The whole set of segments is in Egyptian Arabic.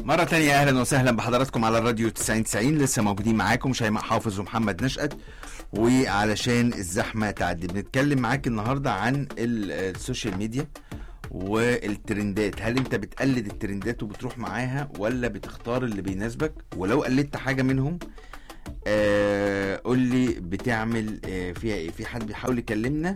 مرة تانية أهلا وسهلا بحضراتكم على الراديو 90 90 لسه موجودين معاكم شيماء حافظ ومحمد نشأت وعلشان الزحمة تعدي بنتكلم معاك النهاردة عن ال- السوشيال ميديا والترندات هل انت بتقلد الترندات وبتروح معاها ولا بتختار اللي بيناسبك ولو قلدت حاجة منهم آه قول لي بتعمل آه فيها ايه في حد بيحاول يكلمنا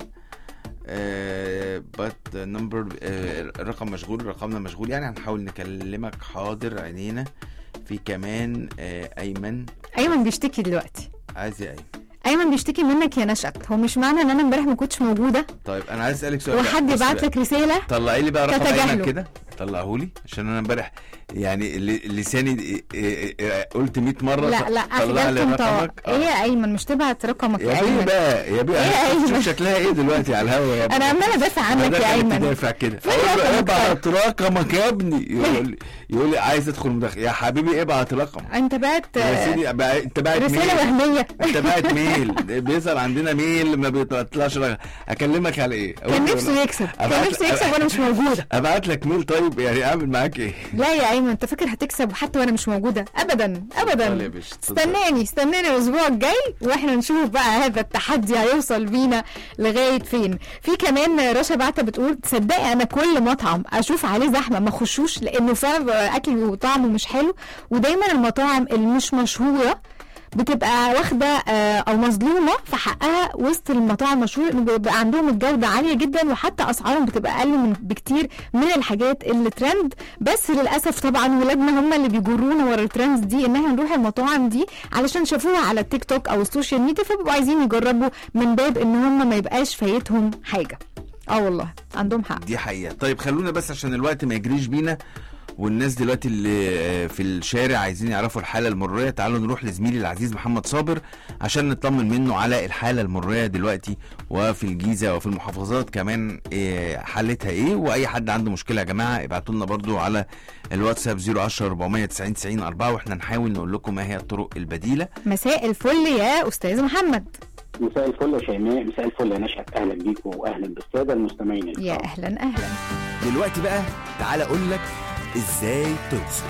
بات نمبر الرقم مشغول رقمنا مشغول يعني هنحاول نكلمك حاضر عينينا في كمان آه ايمن ايمن بيشتكي دلوقتي عايز ايه ايمن ايمن بيشتكي منك يا نشأت هو مش معنى ان انا امبارح ما كنتش موجوده طيب انا عايز اسالك سؤال بقى. وحد بص يبعت بقى. لك رساله طلعي لي بقى رقم تتجاهله. ايمن كده طلعه لي عشان انا امبارح يعني ل- لساني إيه- إيه- إيه- قلت 100 مره لا لا طلع لي اخجلت انت رقمك ايه يا ايمن مش تبعت رقمك يا يا بيه ايمن بقى يا بيه إيه يا شوف أيمن؟ شكلها ايه دلوقتي على الهوا يا انا عماله ادافع عنك ده يا خليك ايمن تدافع كده فين اقول له رقمك ابعت رقمك يا ابني يقول لي يقول لي عايز ادخل مداخله يا حبيبي ابعت رقم انت بعت يا سيدي بقى- انت بعت رساله ميل وهميه انت بعت ميل بيظهر عندنا ميل ما بيطلعش رقم اكلمك على ايه كان أقول- نفسه يكسب كان أبعت- نفسه يكسب وانا مش موجوده ابعت لك ميل طيب يعني اعمل معاك ايه لا يا ايمن انت فاكر هتكسب حتى وانا مش موجوده ابدا اتفضل يا ابدا باشا، اتفضل. استناني استناني الاسبوع الجاي واحنا نشوف بقى هذا التحدي هيوصل بينا لغايه فين في كمان رشا بعتة بتقول تصدقي انا كل مطعم اشوف عليه زحمه ما اخشوش لانه فعلا بيبقى اكل وطعمه مش حلو ودايما المطاعم اللي مش مشهوره بتبقى واخده آه، او مظلومه في حقها وسط المطاعم المشهوره انه بيبقى عندهم الجوده عاليه جدا وحتى اسعارهم بتبقى اقل من بكتير من الحاجات اللي ترند بس للاسف طبعا ولادنا هم اللي بيجرونا ورا الترندز دي ان احنا نروح المطاعم دي علشان شافوها على التيك توك او السوشيال ميديا فبيبقوا عايزين يجربوا من باب ان هم ما يبقاش فايتهم حاجه اه والله عندهم حق دي حقيقة طيب خلونا بس عشان الوقت ما يجريش بينا والناس دلوقتي اللي آه، في الشارع عايزين يعرفوا الحالة المرية تعالوا نروح لزميلي العزيز محمد صابر عشان نطمن منه على الحالة المرية دلوقتي وفي الجيزة وفي المحافظات كمان آه، حالتها ايه واي حد عنده مشكلة يا جماعة ابعتوا لنا برضو على الواتساب 010 490 90 4 واحنا نحاول نقول لكم ما هي الطرق البديلة مساء الفل يا استاذ محمد مساء الفل يا شيماء مساء الفل يا نشأت اهلا بيكم واهلا بالساده المستمعين يا الكرام. اهلا اهلا دلوقتي بقى تعالى اقول لك ازاي توصل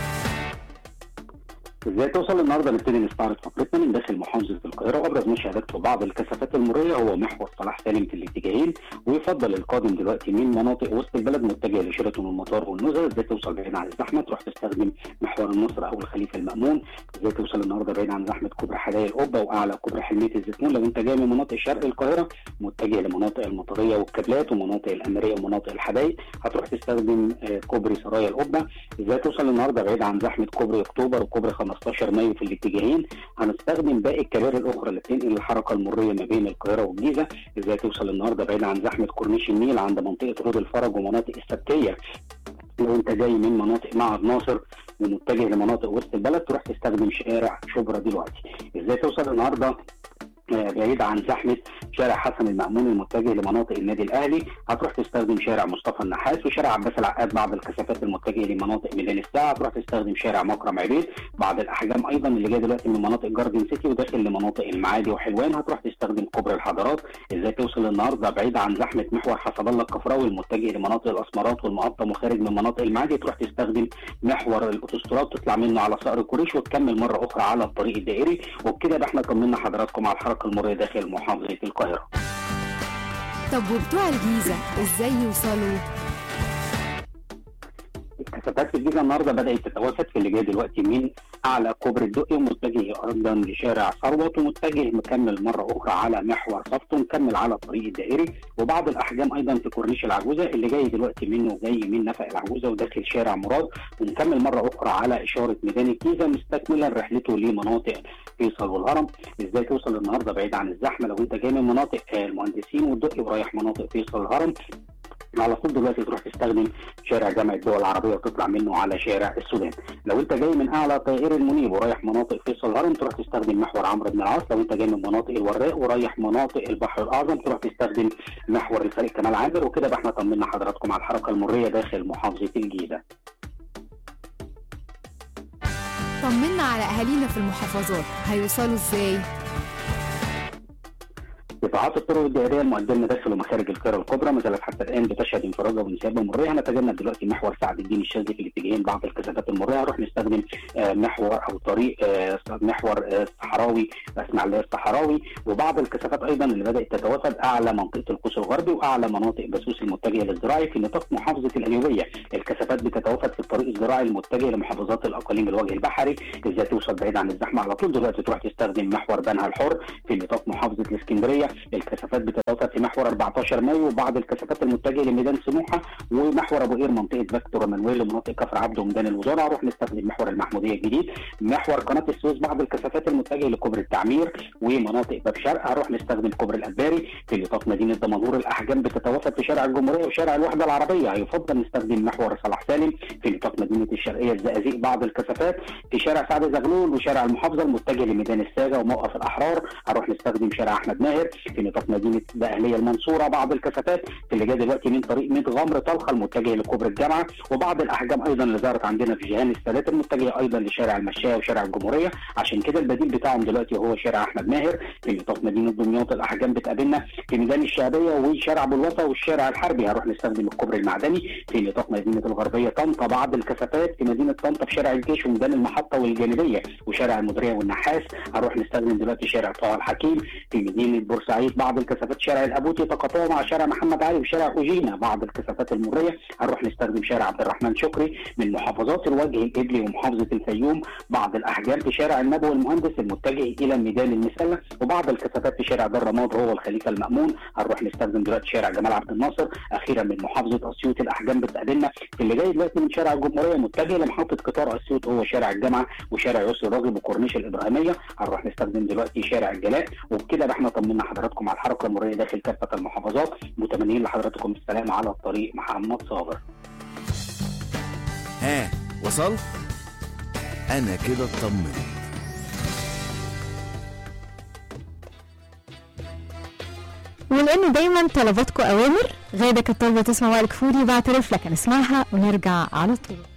ازاي توصل النهارده نبتدي نستعرض فقرتنا من داخل محافظه القاهره وابرز ما شهدته بعض الكثافات المروريه هو محور صلاح سالم في الاتجاهين ويفضل القادم دلوقتي من مناطق وسط البلد متجه لشيراتون والمطار والنزهه ازاي توصل بعيد عن الزحمه تروح تستخدم محور النصر او الخليفه المامون ازاي توصل النهارده بعيد عن زحمه كوبري حدائق القبه واعلى كوبري حلميه الزيتون لو انت جاي من مناطق شرق القاهره متجه لمناطق المطريه والكابلات ومناطق الاميريه ومناطق الحدائق هتروح تستخدم آه، كوبري سرايا القبه ازاي توصل النهارده بعيد عن زحمه كوبري اكتوبر وكوبري 15 مايو في الاتجاهين هنستخدم باقي الكباري الاخرى اللي بتنقل الحركه المريه ما بين القاهره والجيزه ازاي توصل النهارده بعيد عن زحمه كورنيش النيل عند منطقه رود الفرج ومناطق السبتيه لو انت جاي من مناطق معهد ناصر ومتجه لمناطق وسط البلد تروح تستخدم شارع شبرا دلوقتي ازاي توصل النهارده آه، بعيد عن زحمه شارع حسن المأمون المتجه لمناطق النادي الاهلي هتروح تستخدم شارع مصطفى النحاس وشارع عباس العقاد بعض الكثافات المتجهه لمناطق ميدان الساعه هتروح تستخدم شارع مكرم عبيد بعض الاحجام ايضا اللي جاي دلوقتي من مناطق جاردن سيتي وداخل لمناطق المعادي وحلوان هتروح تستخدم كوبري الحضارات ازاي توصل النهارده بعيد عن زحمه محور حسب الله الكفراوي المتجه لمناطق الاسمرات والمقطم وخارج من مناطق المعادي تروح تستخدم محور الاوتوستراد تطلع منه على صقر كوريش وتكمل مره اخرى على الطريق الدائري وبكده يبقى احنا طمنا حضراتكم على الحركه المروريه داخل محافظه القاهره طب وبتوع الجيزة ازاي يوصلوا؟ الكثافات في الجيزه النهارده بدات تتوافد في اللي جاي دلوقتي من اعلى كوبري الدقي ومتجه ايضا لشارع ثروت ومتجه مكمل مره اخرى على محور صفت ومكمل على الطريق الدائري وبعض الاحجام ايضا في كورنيش العجوزه اللي جاي دلوقتي منه جاي من نفق العجوزه وداخل شارع مراد ومكمل مره اخرى على اشاره ميدان الجيزه مستكملا رحلته لمناطق فيصل والهرم ازاي توصل النهارده بعيد عن الزحمه لو انت جاي من مناطق آه، المهندسين والدقي ورايح مناطق فيصل والهرم على طول دلوقتي تروح تستخدم شارع جامع الدول العربيه وتطلع منه على شارع السودان لو انت جاي من اعلى طائر المنيب ورايح مناطق فيصل الهرم تروح تستخدم محور عمرو بن العاص لو انت جاي من مناطق الوراق ورايح مناطق البحر الاعظم تروح تستخدم محور الفريق كمال عابر وكده بقى احنا طمنا حضراتكم على الحركه المريه داخل محافظه الجيزه طمنا على اهالينا في المحافظات هيوصلوا ازاي؟ قطاعات الطرق الدائريه المؤديه لنا داخل ومخارج القاهره الكبرى ما زالت حتى الان بتشهد انفراجه وانسيابه مريه هنتجنب دلوقتي محور سعد الدين الشاذلي في الاتجاهين بعض الكثافات المريه هنروح نستخدم آه، محور او طريق آه، محور آه، الصحراوي اسماعيليه الصحراوي وبعض الكثافات ايضا اللي بدات تتوافد اعلى منطقه القوس الغربي واعلى مناطق بسوس المتجهه للزراعي في نطاق محافظه القليوبيه الكثافات بتتوافد في الطريق الزراعي المتجه لمحافظات الاقاليم الوجه البحري ازاي توصل بعيد عن الزحمه على طول دلوقتي تروح تستخدم محور بنها الحر في نطاق محافظه الاسكندريه الكثافات بتتوافد في محور 14 مايو وبعض الكثافات المتجهه لميدان سموحه ومحور ابو قير منطقه فاكتور منويل ومناطق كفر عبده وميدان الوزاره هروح نستخدم محور المحموديه الجديد محور قناه السويس بعض الكثافات المتجهه لكوبري التعمير ومناطق باب شرق هروح نستخدم كوبري الاباري في نطاق مدينه دمنهور الاحجام بتتوافد في شارع الجمهوريه وشارع الوحده العربيه يفضل نستخدم محور صلاح سالم في نطاق مدينه الشرقيه الزقازيق بعض الكثافات في شارع سعد زغلول وشارع المحافظه المتجه لميدان الساجه وموقف الاحرار هروح نستخدم شارع احمد ماهر في نطاق مدينه الاهليه المنصوره بعض الكثافات في اللي جاي دلوقتي من طريق ميت غمر طلخه المتجه لكوبري الجامعه وبعض الاحجام ايضا اللي ظهرت عندنا في جهان السادات المتجهه ايضا لشارع المشايه وشارع الجمهوريه عشان كده البديل بتاعهم دلوقتي هو شارع احمد ماهر في نطاق مدينه دمياط الاحجام بتقابلنا في ميدان الشعبيه وشارع ابو الوفا والشارع الحربي هروح نستخدم الكوبري المعدني في نطاق مدينه الغربيه طنطا بعض الكثافات في مدينه طنطا في شارع الجيش وميدان المحطه والجانبيه وشارع المديريه والنحاس هروح نستخدم دلوقتي شارع طه الحكيم في مدينه بورسعيد بعض الكثافات شارع الابوتي تقاطعه مع شارع محمد علي وشارع اوجينا بعض الكثافات المريه هنروح نستخدم شارع عبد الرحمن شكري من محافظات الوجه القبلي ومحافظه الفيوم بعض الاحجام في شارع النبوي المهندس المتجه الى ميدان المسله وبعض الكثافات في شارع دار رماد هو الخليفه المامون هنروح نستخدم دلوقتي شارع جمال عبد الناصر اخيرا من محافظه اسيوط الاحجام بتقابلنا في اللي جاي دلوقتي من شارع الجمهوريه متجه لمحطه قطار اسيوط هو شارع الجامعه وشارع يسر الراغب وكورنيش الابراهيميه هنروح نستخدم دلوقتي شارع الجلاء وبكده احنا طمنا حضراتكم على الحركه المروريه داخل كافه المحافظات متمنين لحضراتكم السلام على الطريق محمد صابر ها وصلت انا كده اطمنت ولان دايما طلباتكم اوامر غاده كانت طالبه تسمع وائل كفوري بعترف لك هنسمعها ونرجع على طول